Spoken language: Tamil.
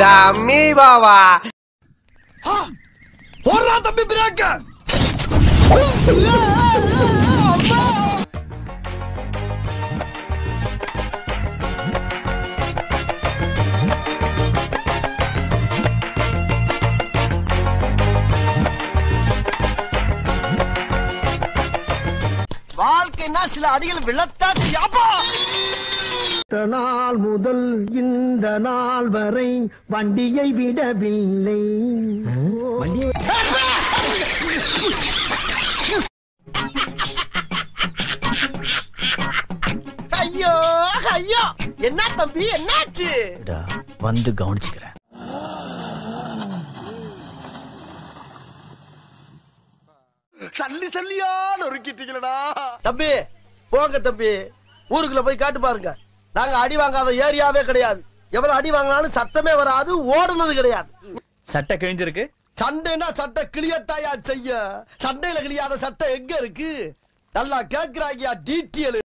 டம்மி பாவா போடுறா தம்பி பிரேக்க வாழ்க்கைன்னா சில அடிகள் விழத்தான் செய்யாப்பா இந்த நாள் முதல் இந்த நாள் வரை வண்டியை விடவில்லை ஐயோ ஐயோ என்ன தம்பி என்னாச்சு வந்து கவனிச்சுக்கிறேன் சல்லி சல்லியா நொறுக்கிட்டீங்களடா தம்பி போங்க தம்பி ஊருக்குள்ள போய் காட்டு பாருங்க நாங்க அடி வாங்காத ஏரியாவே கிடையாது எவ்வளவு அடி வாங்கினாலும் சத்தமே வராது ஓடுனது கிடையாது சட்டை கிழிஞ்சிருக்கு சண்டைனா சட்டை கிளியத்தாயா செய்ய சண்டையில கிளியாத சட்டை எங்க இருக்கு நல்லா கேக்குறாங்கயா டீட்டியல்